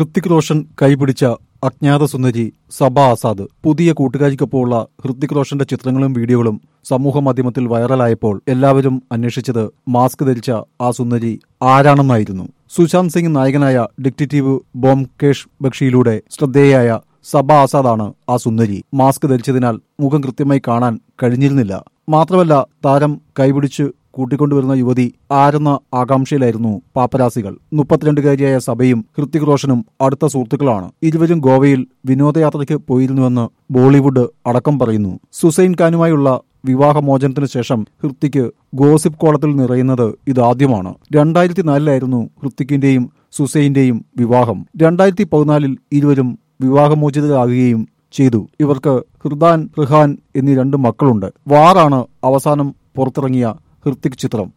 ഹൃത്തിക് റോഷൻ കൈപിടിച്ച അജ്ഞാത സുന്ദരി സബ ആസാദ് പുതിയ കൂട്ടുകാരിക്കൊപ്പമുള്ള ഹൃത്തിക് റോഷന്റെ ചിത്രങ്ങളും വീഡിയോകളും സമൂഹ മാധ്യമത്തിൽ വൈറലായപ്പോൾ എല്ലാവരും അന്വേഷിച്ചത് മാസ്ക് ധരിച്ച ആ സുന്ദരി ആരാണെന്നായിരുന്നു സുശാന്ത് സിംഗ് നായകനായ ഡിക്റ്റേറ്റീവ് ബോംകേഷ് ബക്ഷിയിലൂടെ ശ്രദ്ധേയായ സബ ആസാദാണ് ആ സുന്ദരി മാസ്ക് ധരിച്ചതിനാൽ മുഖം കൃത്യമായി കാണാൻ കഴിഞ്ഞിരുന്നില്ല മാത്രമല്ല താരം കൈപിടിച്ച് കൂട്ടിക്കൊണ്ടുവരുന്ന യുവതി ആരെന്ന ആകാംക്ഷയിലായിരുന്നു പാപ്പരാസികൾ മുപ്പത്തിരണ്ടുകാരിയായ സഭയും ഹൃത്തിക് റോഷനും അടുത്ത സുഹൃത്തുക്കളാണ് ഇരുവരും ഗോവയിൽ വിനോദയാത്രയ്ക്ക് പോയിരുന്നുവെന്ന് ബോളിവുഡ് അടക്കം പറയുന്നു സുസൈൻ ഖാനുമായുള്ള വിവാഹമോചനത്തിന് ശേഷം ഹൃത്തിക്ക് ഗോസിപ്പ് കോളത്തിൽ നിറയുന്നത് ഇതാദ്യമാണ് രണ്ടായിരത്തി നാലിലായിരുന്നു ഹൃത്തിക്കിന്റെയും സുസൈന്റെയും വിവാഹം രണ്ടായിരത്തി പതിനാലിൽ ഇരുവരും വിവാഹമോചിതരാകുകയും ചെയ്തു ഇവർക്ക് ഹൃദാൻ റിഹാൻ എന്നീ രണ്ട് മക്കളുണ്ട് വാറാണ് അവസാനം പുറത്തിറങ്ങിയ ഹൃത്തിക് ചിത്രം